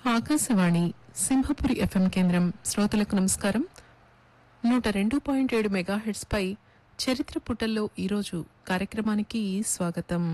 Akashvani Simhapuri FM కేంద్రం శ్రోతలకు నమస్కారం నూట రెండు పాయింట్ ఏడు మెగాహెడ్స్ పై చరిత్ర పుటల్లో ఈరోజు కార్యక్రమానికి స్వాగతం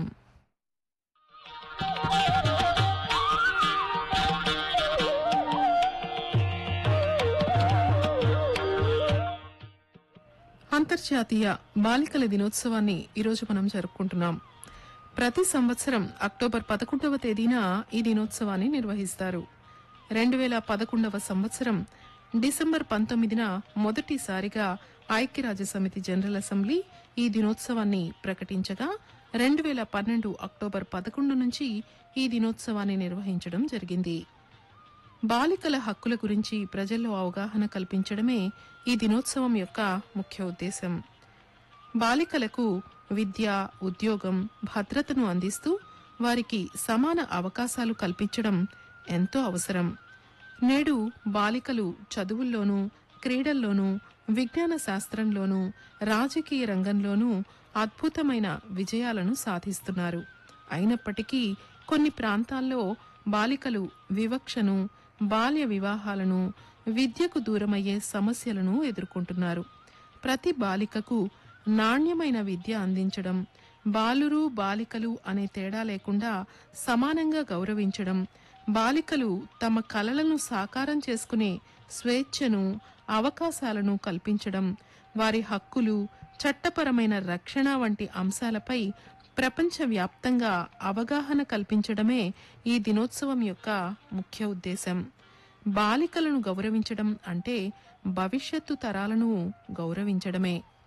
అంతర్జాతీయ బాలికల దినోత్సవాన్ని ఈరోజు మనం జరుపుకుంటున్నాం ప్రతి సంవత్సరం అక్టోబర్ పదకొండవ తేదీన ఈ దినోత్సవాన్ని నిర్వహిస్తారు రెండు వేల పదకొండవ సంవత్సరం డిసెంబర్ పంతొమ్మిదిన మొదటిసారిగా ఐక్యరాజ్య సమితి జనరల్ అసెంబ్లీ ఈ దినోత్సవాన్ని ప్రకటించగా రెండు వేల పన్నెండు అక్టోబర్ పదకొండు నుంచి ఈ దినోత్సవాన్ని నిర్వహించడం జరిగింది బాలికల హక్కుల గురించి ప్రజల్లో అవగాహన కల్పించడమే ఈ దినోత్సవం యొక్క ముఖ్య ఉద్దేశం బాలికలకు విద్య ఉద్యోగం భద్రతను అందిస్తూ వారికి సమాన అవకాశాలు కల్పించడం ఎంతో అవసరం నేడు బాలికలు చదువుల్లోనూ క్రీడల్లోనూ విజ్ఞాన శాస్త్రంలోనూ రాజకీయ రంగంలోనూ అద్భుతమైన విజయాలను సాధిస్తున్నారు అయినప్పటికీ కొన్ని ప్రాంతాల్లో బాలికలు వివక్షను బాల్య వివాహాలను విద్యకు దూరమయ్యే సమస్యలను ఎదుర్కొంటున్నారు ప్రతి బాలికకు నాణ్యమైన విద్య అందించడం బాలురు బాలికలు అనే తేడా లేకుండా సమానంగా గౌరవించడం బాలికలు తమ కలలను సాకారం చేసుకునే స్వేచ్ఛను అవకాశాలను కల్పించడం వారి హక్కులు చట్టపరమైన రక్షణ వంటి అంశాలపై ప్రపంచవ్యాప్తంగా అవగాహన కల్పించడమే ఈ దినోత్సవం యొక్క ముఖ్య ఉద్దేశం బాలికలను గౌరవించడం అంటే భవిష్యత్తు తరాలను గౌరవించడమే